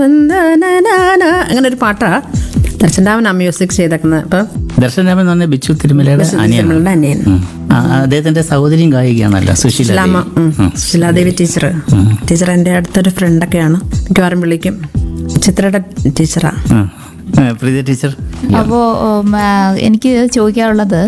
അങ്ങനെ ഒരു പാട്ടാ ദർശനാമൻ മ്യൂസിക് ചെയ്തേക്കുന്നത് അപ്പം ദർശനരാമൻ എന്ന് പറഞ്ഞ ബിച്ചു തിരുമലയുടെ അനിയനാണ് നമ്മളുടെ അനിയൻ ഉം. ആ, അദ്ദേഹത്തിന്റെ സഹോദരിയും ഗായികയാണല്ലോ സുശീല ശിലാമ ദേവി. ഉം. ശിലാദേവി ടീച്ചർ ടീച്ചർ എൻ്റെ അടുത്തൊരു ഫ്രണ്ടൊക്കെയാണ് മിക്കവാറും വിളിക്കും ചിത്രയുടെ ടീച്ചറാ ഉം. ആ, പ്രീതി ടീച്ചർ അപ്പോൾ എനിക്ക് ചോദിക്കാനുള്ളത്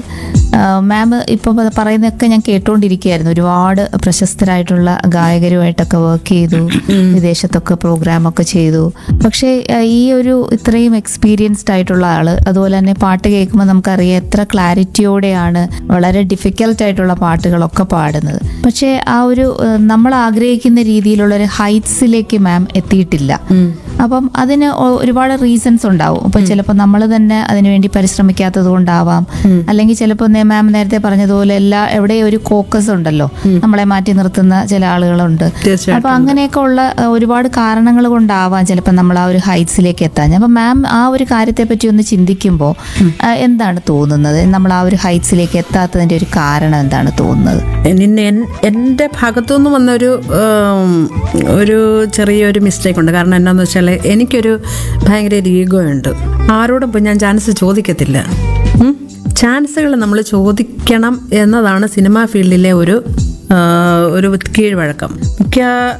മാം ഇപ്പോൾ പറയുന്നതൊക്കെ ഞാൻ കേട്ടുകൊണ്ടിരിക്കുകയായിരുന്നു ഒരുപാട് പ്രശസ്തരായിട്ടുള്ള ഗായകരുമായിട്ടൊക്കെ വർക്ക് ചെയ്തു വിദേശത്തൊക്കെ പ്രോഗ്രാമൊക്കെ ചെയ്തു പക്ഷേ ആ, ഈ ഒരു ഇത്രയും എക്സ്പീരിയൻസ്ഡ് ആയിട്ടുള്ള ആള് അതുപോലെ തന്നെ പാട്ട് കേൾക്കുമ്പോൾ നമുക്കറിയാം എത്ര ക്ലാരിറ്റിയോടെയാണ് വളരെ ഡിഫിക്കൽട്ട് ആയിട്ടുള്ള പാട്ടുകളൊക്കെ പാടുന്നത് പക്ഷേ ആ ഒരു ആ, നമ്മൾ ആഗ്രഹിക്കുന്ന രീതിയിലുള്ള ഒരു ഹൈറ്റ്സിലേക്ക് മാം എത്തിയിട്ടില്ല അപ്പം അതിന് ഒ- ഒരുപാട് റീസൺസ് ഉണ്ടാവും ഇപ്പൊ ചിലപ്പോൾ നമ്മൾ തന്നെ അതിനുവേണ്ടി പരിശ്രമിക്കാത്തത് കൊണ്ടാവാം അല്ലെങ്കിൽ ചിലപ്പോൾ മാം നേരത്തെ പറഞ്ഞതുപോലെ എല്ലാ എവിടെ ഒരു കോക്കസ് ഉണ്ടല്ലോ നമ്മളെ മാറ്റി നിർത്തുന്ന ചില ആളുകളുണ്ട് തീർച്ചയായിട്ടും അപ്പൊ അങ്ങനെയൊക്കെ ഉള്ള അഹ്, ഒരുപാട് കാരണങ്ങൾ കൊണ്ടാവാം ചിലപ്പോൾ നമ്മൾ ആ ഒരു ഹൈറ്റ്സിലേക്ക് എത്താൻ അപ്പൊ മാം ആ ഒരു കാര്യത്തെ പറ്റി ഒന്ന് ചിന്തിക്കുമ്പോൾ എന്താണ് തോന്നുന്നത് നമ്മൾ ആ ഒരു ഹൈറ്റ്സിലേക്ക് എത്താത്തതിന്റെ ഒരു കാരണം എന്താണ് തോന്നുന്നത് നിന്നെ എൻ- എൻ്റെ ഭാഗത്തുനിന്ന് വന്നൊരു ഉം, ഒരു ചെറിയൊരു മിസ്റ്റേക്ക് ഉണ്ട് കാരണം എന്താണെന്ന് വെച്ചാൽ എനിക്കൊരു ഭയങ്കര ഒരു ഈഗോ ഉണ്ട് ആരോടും ഇപ്പം ഞാൻ ചാൻസ് ചോദിക്കത്തില്ല ഉം. ചാൻസുകൾ നമ്മൾ ചോദിക്കണം എന്നതാണ് സിനിമാ ഫീൽഡിലെ ഒരു ആ, ഒരു കീഴ്വഴക്കം മിക്ക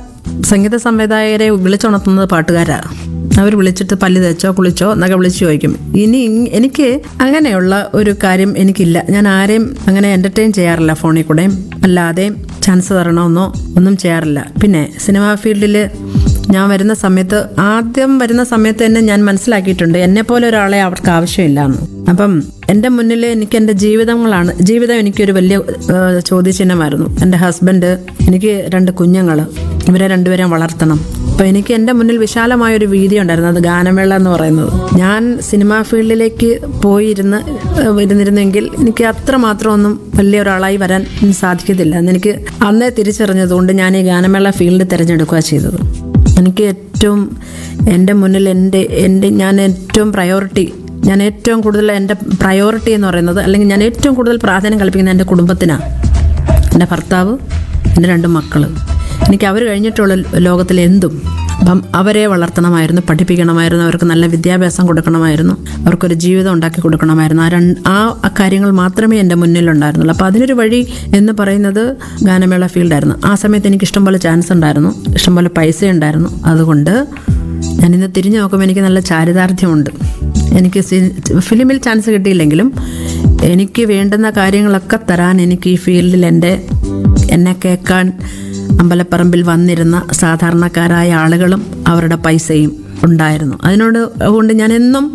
സംഗീത സംവിധായകരെ വിളിച്ചുണർത്തുന്നത് പാട്ടുകാരാ അവർ വിളിച്ചിട്ട് പല്ല് തേച്ചോ കുളിച്ചോ എന്നൊക്കെ വിളിച്ചു ചോദിക്കും ഇനി ഇങ് എനിക്ക് അങ്ങനെയുള്ള ഒരു കാര്യം എനിക്കില്ല ഞാൻ ആരെയും അങ്ങനെ എൻ്റർടൈൻ ചെയ്യാറില്ല ഫോണിൽ കൂടെയും അല്ലാതെയും ചാൻസ് തരണമെന്നോ ഒന്നും ചെയ്യാറില്ല പിന്നെ സിനിമാ ഫീൽഡിൽ ഞാൻ വരുന്ന സമയത്ത് ആദ്യം വരുന്ന സമയത്ത് തന്നെ ഞാൻ മനസ്സിലാക്കിയിട്ടുണ്ട് എന്നെ പോലെ ഒരാളെ അവർക്ക് ആവശ്യമില്ല എന്ന് അപ്പം എൻ്റെ മുന്നിൽ എനിക്ക് എൻ്റെ ജീവിതങ്ങളാണ് ജീവിതം എനിക്കൊരു വലിയ ഏഹ്, ചോദ്യചിഹ്നമായിരുന്നു എൻ്റെ ഹസ്ബൻഡ് എനിക്ക് രണ്ട് കുഞ്ഞുങ്ങൾ ഇവരെ രണ്ടുപേരെയും വളർത്തണം അപ്പോൾ എനിക്ക് എൻ്റെ മുന്നിൽ വിശാലമായ ഒരു വീതി ഉണ്ടായിരുന്നു അത് ഗാനമേള എന്ന് പറയുന്നത് ഞാൻ സിനിമാ ഫീൽഡിലേക്ക് പോയിരുന്ന് ഏഹ്, ഇരുന്നിരുന്നെങ്കിൽ എനിക്ക് അത്രമാത്രം ഒന്നും വലിയ ഒരാളായി വരാൻ സാധിക്കത്തില്ല എന്ന് എനിക്ക് അന്നേ തിരിച്ചറിഞ്ഞതുകൊണ്ട് ഞാൻ ഈ ഗാനമേള ഫീൽഡ് തിരഞ്ഞെടുക്കുക ചെയ്തത് എനിക്ക് ഏറ്റവും എൻ്റെ മുന്നിൽ എൻ്റെ എൻ്റെ ഞാൻ ഏറ്റവും പ്രയോറിറ്റി ഞാൻ ഏറ്റവും കൂടുതൽ എൻ്റെ പ്രയോറിറ്റി എന്ന് പറയുന്നത് അല്ലെങ്കിൽ ഞാൻ ഏറ്റവും കൂടുതൽ പ്രാധാന്യം കൽപ്പിക്കുന്നത് എൻ്റെ കുടുംബത്തിനാണ് എൻ്റെ ഭർത്താവ് എൻ്റെ രണ്ട് മക്കൾ എനിക്ക് അവർ കഴിഞ്ഞിട്ടുള്ള ലോകത്തിൽ എന്തും അപ്പം അവരെ വളർത്തണമായിരുന്നു പഠിപ്പിക്കണമായിരുന്നു അവർക്ക് നല്ല വിദ്യാഭ്യാസം കൊടുക്കണമായിരുന്നു അവർക്കൊരു ജീവിതം ഉണ്ടാക്കി കൊടുക്കണമായിരുന്നു ആ രണ്ട് ആ കാര്യങ്ങൾ മാത്രമേ എൻ്റെ മുന്നിലുണ്ടായിരുന്നുള്ളൂ അപ്പോൾ അതിനൊരു വഴി എന്ന് പറയുന്നത് ഗാനമേള ഫീൽഡായിരുന്നു ആ സമയത്ത് എനിക്ക് ഇഷ്ടംപോലെ ചാൻസ് ഉണ്ടായിരുന്നു ഇഷ്ടംപോലെ പൈസ ഉണ്ടായിരുന്നു അതുകൊണ്ട് ഞാനിന്ന് തിരിഞ്ഞു നോക്കുമ്പോൾ എനിക്ക് നല്ല ചാരിതാർത്ഥ്യമുണ്ട് എനിക്ക് സി- ഫിലിമിൽ ചാൻസ് കിട്ടിയില്ലെങ്കിലും എനിക്ക് വേണ്ടുന്ന കാര്യങ്ങളൊക്കെ തരാൻ എനിക്ക് ഈ ഫീൽഡിൽ എൻ്റെ എന്നെ കേൾക്കാൻ അമ്പലപ്പറമ്പിൽ വന്നിരുന്ന സാധാരണക്കാരായ ആളുകളും അവരുടെ പൈസയും ഉണ്ടായിരുന്നു അതിനോട് അതുകൊണ്ട് ഞാൻ എന്നും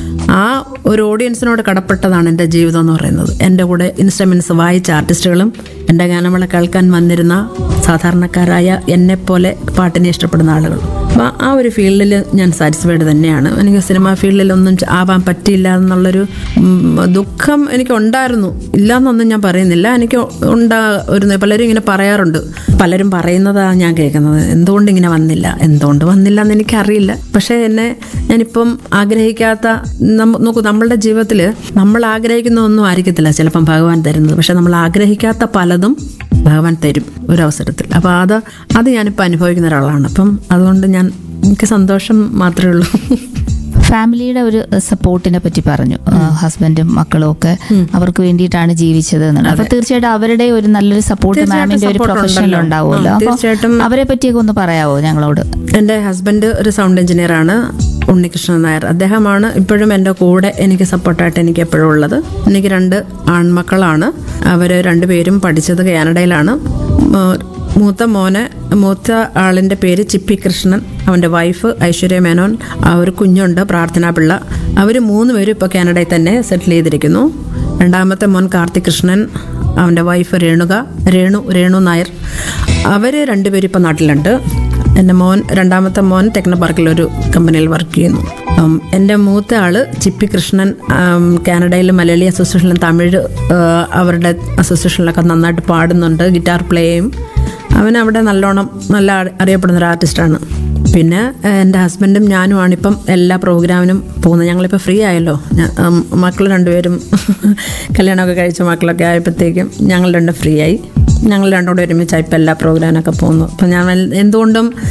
ആ ഒരു ഓഡിയൻസിനോട് കടപ്പെട്ടതാണ് എൻ്റെ ജീവിതം എന്ന് പറയുന്നത് എൻ്റെ കൂടെ ഇൻസ്ട്രുമെൻറ്റ്സ് വായിച്ച ആർട്ടിസ്റ്റുകളും എൻ്റെ ഗാനമേള കേൾക്കാൻ വന്നിരുന്ന സാധാരണക്കാരായ എന്നെപ്പോലെ പാട്ടിനെ ഇഷ്ടപ്പെടുന്ന ആളുകൾ അപ്പോൾ ആ ഒരു ഫീൽഡിൽ ഞാൻ സാറ്റിസ്ഫൈഡ് തന്നെയാണ് എനിക്ക് സിനിമാ ഫീൽഡിലൊന്നും ച- ആവാൻ പറ്റിയില്ല എന്നുള്ളൊരു ഉം, ദുഃഖം എനിക്ക് ഉണ്ടായിരുന്നു ഇല്ല എന്നൊന്നും ഞാൻ പറയുന്നില്ല എനിക്ക് ഉണ്ടാ ഒരു പലരും ഇങ്ങനെ പറയാറുണ്ട് പലരും പറയുന്നതാണ് ഞാൻ കേൾക്കുന്നത് എന്തുകൊണ്ട് ഇങ്ങനെ വന്നില്ല എന്തുകൊണ്ട് വന്നില്ല എന്ന് എനിക്കറിയില്ല പക്ഷേ എന്നെ ഞാനിപ്പം ആഗ്രഹിക്കാത്ത നമ്മ- നോക്കൂ നമ്മളുടെ ജീവിതത്തിൽ നമ്മൾ ആഗ്രഹിക്കുന്ന ഒന്നും ആയിരിക്കത്തില്ല ചിലപ്പം ഭഗവാൻ തരുന്നത് പക്ഷെ നമ്മൾ ആഗ്രഹിക്കാത്ത പലതും ഭഗവാൻ തരും ഒരു അവസരത്തിൽ അപ്പോൾ അത് അത് ഞാനിപ്പോൾ അനുഭവിക്കുന്ന ഒരാളാണ് അപ്പം അതുകൊണ്ട് ഞാൻ എനിക്ക് സന്തോഷം മാത്രമേ ഉള്ളൂ ഫാമിലിയുടെ ഒരു സപ്പോർട്ടിനെ പറ്റി പറഞ്ഞു ഹസ്ബൻഡും മക്കളും ഒക്കെ അവർക്ക് വേണ്ടിയിട്ടാണ് ജീവിച്ചത് എന്നുള്ളത് അപ്പൊ തീർച്ചയായിട്ടും അവരുടെ ഒരു നല്ലൊരു സപ്പോർട്ട് തീർച്ചയായിട്ടും മാമിന്റെ ഒരു support പ്രൊഫഷനിൽ ഉണ്ടല്ലോ. ഉണ്ടാവുമല്ലോ ആ, അപ്പൊ തീർച്ചയായിട്ടും. അവരെ പറ്റിയൊക്കെ ഒന്ന് പറയാവോ ഞങ്ങളോട് എൻ്റെ ഹസ്ബൻഡ് ഒരു സൗണ്ട് എഞ്ചിനീയറാണ് ഉണ്ണികൃഷ്ണൻ നായർ അദ്ദേഹമാണ് ഇപ്പോഴും എൻ്റെ കൂടെ എനിക്ക് സപ്പോർട്ടായിട്ട് എനിക്ക് എപ്പോഴും ഉള്ളത് എനിക്ക് രണ്ട് ആൺമക്കളാണ് അവർ രണ്ടുപേരും പഠിച്ചത് കാനഡയിലാണ് മോ- മൂത്ത മോന് മൂത്ത ആളിൻ്റെ പേര് ചിപ്പി കൃഷ്ണൻ അവൻ്റെ വൈഫ് ഐശ്വര്യ മേനോൻ ആ ഒരു കുഞ്ഞുണ്ട് പ്രാർത്ഥന പിള്ള അവർ മൂന്ന് പേരും ഇപ്പോൾ കാനഡയിൽ തന്നെ സെറ്റിൽ ചെയ്തിരിക്കുന്നു രണ്ടാമത്തെ മോൻ കാർത്തിക് കൃഷ്ണൻ അവൻ്റെ വൈഫ് രേണുക രേണു രേണു നായർ അവർ രണ്ടുപേരും ഇപ്പോൾ നാട്ടിലുണ്ട് എൻ്റെ മോൻ രണ്ടാമത്തെ മോൻ ടെക്നോ പാർക്കിൽ ഒരു കമ്പനിയിൽ വർക്ക് ചെയ്യുന്നു ഉം, എൻ്റെ മൂത്ത ആള് ചിപ്പി കൃഷ്ണൻ ഉം, കാനഡയിൽ മലയാളി അസോസിയേഷനിലും തമിഴ് ആ, അവരുടെ അസോസിയേഷനിലൊക്കെ നന്നായിട്ട് പാടുന്നുണ്ട് ഗിറ്റാർ പ്ലേ ചെയ്യും അവൻ അവിടെ നല്ലോണം നല്ല അറി- അറിയപ്പെടുന്ന ഒരു ആർട്ടിസ്റ്റാണ് പിന്നെ ഏഹ്, എൻ്റെ ഹസ്ബൻഡും ഞാനുമാണ് ഇപ്പം എല്ലാ പ്രോഗ്രാമിനും പോകുന്നത് ഞങ്ങളിപ്പോൾ ഫ്രീ ആയല്ലോ മക്കൾ രണ്ടുപേരും കല്യാണമൊക്കെ കഴിച്ച മക്കളൊക്കെ ആയപ്പോഴത്തേക്കും ഞങ്ങൾ രണ്ടും ഫ്രീ ആയി ഞങ്ങൾ രണ്ടുകൂടെ ഒരുമിച്ചായി ഇപ്പം എല്ലാ പ്രോഗ്രാമിനൊക്കെ പോകുന്നു അപ്പം ഞാൻ വൽ- എന്തുകൊണ്ടും